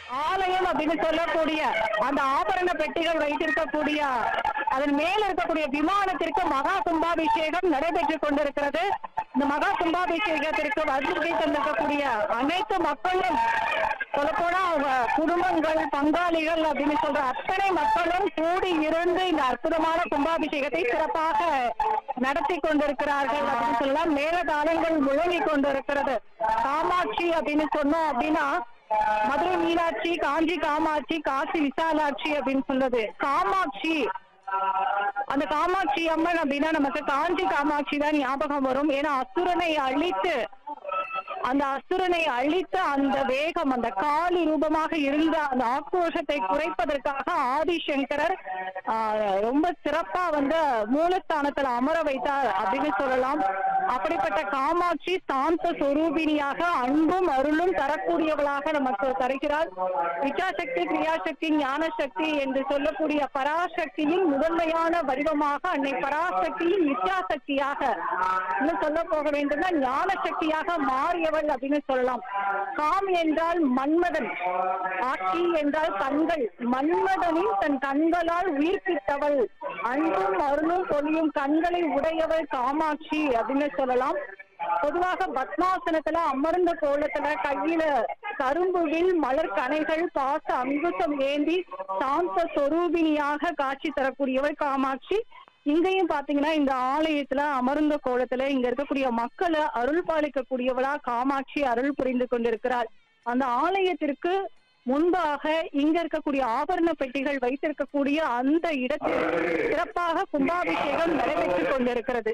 ஆலயம் அப்படின்னு சொல்லக்கூடிய அந்த ஆபரண பெட்டிகள் வைத்திருக்கக்கூடிய அதன் மேல இருக்கக்கூடிய விமானத்திற்கு மகா கும்பாபிஷேகம் நடைபெற்றுக் கொண்டிருக்கிறது இந்த மகா கும்பாபிஷேகத்திற்கு வருகை தந்திருக்கக்கூடிய அனைத்து மக்களும் சொல்லப்போனா அவங்க குடும்பங்கள் பங்காளிகள் அப்படின்னு சொல்ற அத்தனை மக்களும் கூடி இருந்து இந்த அற்புதமான கும்பாபிஷேகத்தை சிறப்பாக நடத்தி கொண்டிருக்கிறார்கள் அப்படின்னு சொல்லலாம் மேலதாளங்கள் முழங்கிக் கொண்டிருக்கிறது காமாட்சி அப்படின்னு சொன்னோம் அப்படின்னா மதுரை மீனாட்சி காஞ்சி காமாட்சி காசி விசாலாட்சி அப்படின்னு சொல்றது காமாட்சி அந்த காமாட்சி அம்மன் அப்படின்னா நமக்கு காஞ்சி காமாட்சி தான் ஞாபகம் வரும் ஏன்னா அசுரனை அழித்து அந்த அசுரனை அழித்த அந்த வேகம் அந்த காளி ரூபமாக இருந்த அந்த ஆக்ரோஷத்தை குறைப்பதற்காக ஆதிசங்கரர் ஆஹ், ரொம்ப சிறப்பா வந்து மூலஸ்தானத்துல அமர வைத்தார் அப்படின்னு சொல்லலாம் அப்படிப்பட்ட காமாட்சி சாந்த சொரூபிணியாக அன்பும் அருளும் தரக்கூடியவளாக நமக்கு தருகிறார் விச்சாசக்தி கிரியாசக்தி ஞானசக்தி என்று சொல்லக்கூடிய பராசக்தியின் முதன்மையான வடிவமாக அன்னை பராசக்தியின் இச்சாசக்தியாக இன்னும் சொல்ல போக வேண்டும்னா ஞான சக்தியாக மாறியவள் அப்படின்னு சொல்லலாம் காம் என்றால் மன்மதன் ஆட்சி என்றால் கண்கள் மன்மதனின் தன் கண்களால் உயிர்ப்பித்தவள் அன்பும் அருளும் பொழியும் கண்களை உடையவள் காமாட்சி அப்படின்னு சொல்லலாம் பொதுவாக பத்மாசனத்துல அமர்ந்த கோலத்துல கையில கரும்புவில் மலர் கனைகள் பாச அங்குசம் ஏந்தி சாந்த சொரூபிணியாக காட்சி தரக்கூடியவள் காமாட்சி இங்கேயும் பாத்தீங்கன்னா இந்த ஆலயத்துல அமர்ந்த கோலத்துல இங்க இருக்கக்கூடிய மக்களை அருள் பாலிக்கக்கூடியவளா காமாட்சி அருள் புரிந்து கொண்டிருக்கிறாள் அந்த ஆலயத்திற்கு முன்பாக இங்க இருக்கக்கூடிய ஆபரண பெட்டிகள் வைத்திருக்கக்கூடிய அந்த இடத்தில் சிறப்பாக கும்பாபிஷேகம் நடைபெற்றுக் கொண்டிருக்கிறது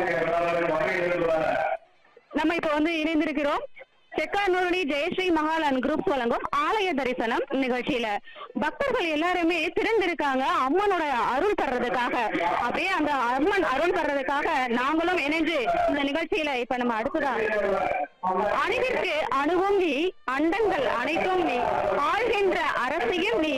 நம்ம இப்ப வந்து இணைந்திருக்கிறோம் செக்கானூரணி ஜெயஸ்ரீ மகால் அண்ட் குரூப் வழங்கும் ஆலய தரிசனம் நிகழ்ச்சியில பக்தர்கள் எல்லாருமே திறந்திருக்காங்க அம்மனோட அருள் பெறதுக்காக அப்படியே அந்த அம்மன் அருள் பெறதுக்காக நாங்களும் இணைஞ்சு இந்த நிகழ்ச்சியில இப்ப நம்ம அடுத்ததா அணிவிற்கு அணுவும் நீ அண்டங்கள் அனைத்தும் நீ ஆள்கின்ற அரசியும் நீ